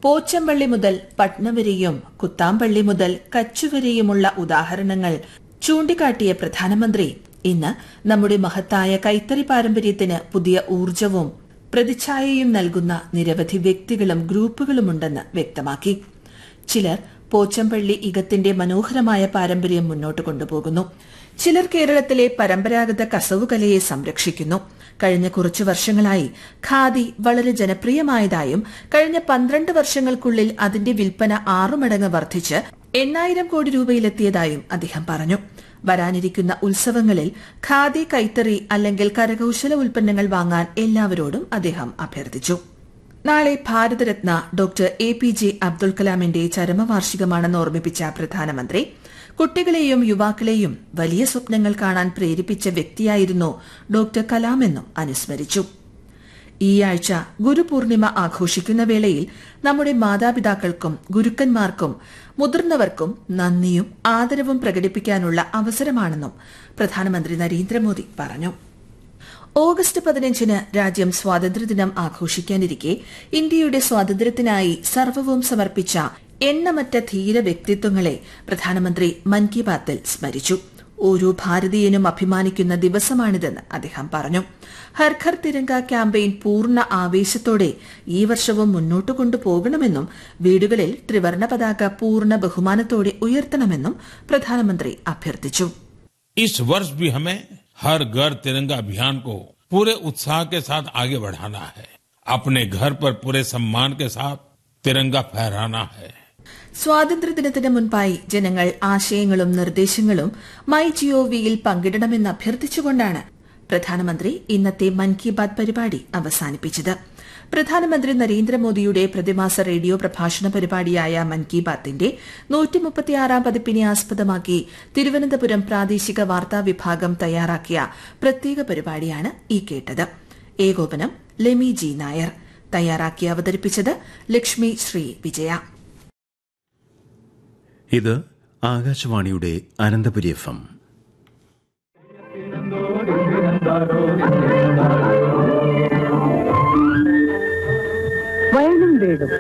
പോച്ചമ്പള്ളി മുതൽ പട്ന വരെയും കുത്താമ്പള്ളി മുതൽ കച്ചു വരെയുമുള്ള ഉദാഹരണങ്ങൾ ചൂണ്ടിക്കാട്ടിയ പ്രധാനമന്ത്രി ഇന്ന് നമ്മുടെ മഹത്തായ കൈത്തറി പാരമ്പര്യത്തിന് പുതിയ ഊർജവും പ്രതിച്ഛായയും നൽകുന്ന നിരവധി വ്യക്തികളും ഗ്രൂപ്പുകളുമുണ്ടെന്ന് വ്യക്തമാക്കി ചിലർ പോച്ചമ്പള്ളി ഇകത്തിന്റെ മനോഹരമായ പാരമ്പര്യം മുന്നോട്ട് കൊണ്ടുപോകുന്നു ചിലർ കേരളത്തിലെ പരമ്പരാഗത കസവുകലയെ സംരക്ഷിക്കുന്നു കഴിഞ്ഞ കുറച്ചു വർഷങ്ങളായി ഖാദി വളരെ ജനപ്രിയമായതായും കഴിഞ്ഞ പന്ത്രണ്ട് വർഷങ്ങൾക്കുള്ളിൽ അതിന്റെ വിൽപ്പന ആറുമടങ്ങ് വർദ്ധിച്ച് എണ്ണായിരം കോടി രൂപയിലെത്തിയതായും അദ്ദേഹം പറഞ്ഞു വരാനിരിക്കുന്ന ഉത്സവങ്ങളിൽ ഖാദി കൈത്തറി അല്ലെങ്കിൽ കരകൌശല ഉൽപ്പന്നങ്ങൾ വാങ്ങാൻ എല്ലാവരോടും അദ്ദേഹം അഭ്യർത്ഥിച്ചു നാളെ Bharat Ratna doctor A P J Abdul കലാമിന്റെ ചരമവാർഷികമാണെന്ന് ഓർമ്മിപ്പിച്ച പ്രധാനമന്ത്രി കുട്ടികളെയും യുവാക്കളെയും വലിയ സ്വപ്നങ്ങൾ കാണാൻ പ്രേരിപ്പിച്ച വ്യക്തിയായിരുന്നു ഡോക്ടർ കലാമെന്നും അനുസ്മരിച്ചു ഈ ആഴ്ച ഗുരുപൂർണിമ ആഘോഷിക്കുന്ന വേളയിൽ നമ്മുടെ മാതാപിതാക്കൾക്കും ഗുരുക്കന്മാർക്കും മുതിർന്നവർക്കും നന്ദിയും ആദരവും പ്രകടിപ്പിക്കാനുള്ള അവസരമാണെന്നും പ്രധാനമന്ത്രി നരേന്ദ്രമോദി പറഞ്ഞു ഓഗസ്റ്റ് പതിനഞ്ചിന് രാജ്യം സ്വാതന്ത്ര്യദിനം ആഘോഷിക്കാനിരിക്കെ ഇന്ത്യയുടെ സ്വാതന്ത്ര്യത്തിനായി സർവവും സമർപ്പിച്ച എണ്ണമറ്റ ധീര വ്യക്തിത്വങ്ങളെ പ്രധാനമന്ത്രി മൻ കി ബാത്തിൽ സ്മരിച്ചു ഓരോ ഭാരതീയനും അഭിമാനിക്കുന്ന ദിവസമാണിതെന്ന് അദ്ദേഹം പറഞ്ഞു ഹർഘർ തിരങ്ക ക്യാമ്പയിൻ പൂർണ്ണ ആവേശത്തോടെ ഈ വർഷവും മുന്നോട്ട് കൊണ്ടുപോകണമെന്നും വീടുകളിൽ ത്രിവർണ പതാക പൂർണ്ണ ബഹുമാനത്തോടെ ഉയർത്തണമെന്നും പ്രധാനമന്ത്രി അഭ്യർത്ഥിച്ചു इस वर्ष भी हमें हर घर तिरंगा अभियान को पूरे उत्साह के साथ आगे बढ़ाना है अपने घर पर पूरे सम्मान के साथ तिरंगा फहराना है സ്വാതന്ത്ര്യദിനത്തിന് മുൻപായി ജനങ്ങൾ ആശയങ്ങളും നിർദ്ദേശങ്ങളും മൈ ജിഒവിയിൽ പങ്കിടണമെന്ന് അഭ്യർത്ഥിച്ചുകൊണ്ടാണ് പ്രധാനമന്ത്രി ഇന്നത്തെ മൻ കി ബാത് പരിപാടി അവസാനിപ്പിച്ചത് പ്രധാനമന്ത്രി നരേന്ദ്രമോദിയുടെ പ്രതിമാസ റേഡിയോ പ്രഭാഷണ പരിപാടിയായ മൻ കി ബാത്തിന്റെ നൂറ്റിമുപ്പത്തിയാറാം പതിപ്പിനെ ആസ്പദമാക്കി തിരുവനന്തപുരം പ്രാദേശിക വാർത്താ വിഭാഗം തയ്യാറാക്കിയ പ്രത്യേക പരിപാടിയാണ് ഈ കേട്ടത് ഏകോപനം ലെമി ജി നായർ തയ്യാറാക്കി അവതരിപ്പിച്ചത് ലക്ഷ്മി ശ്രീ വിജയ ഇത് ആകാശവാണിയുടെ അനന്തപുരി എഫ് എം വയലും വീടും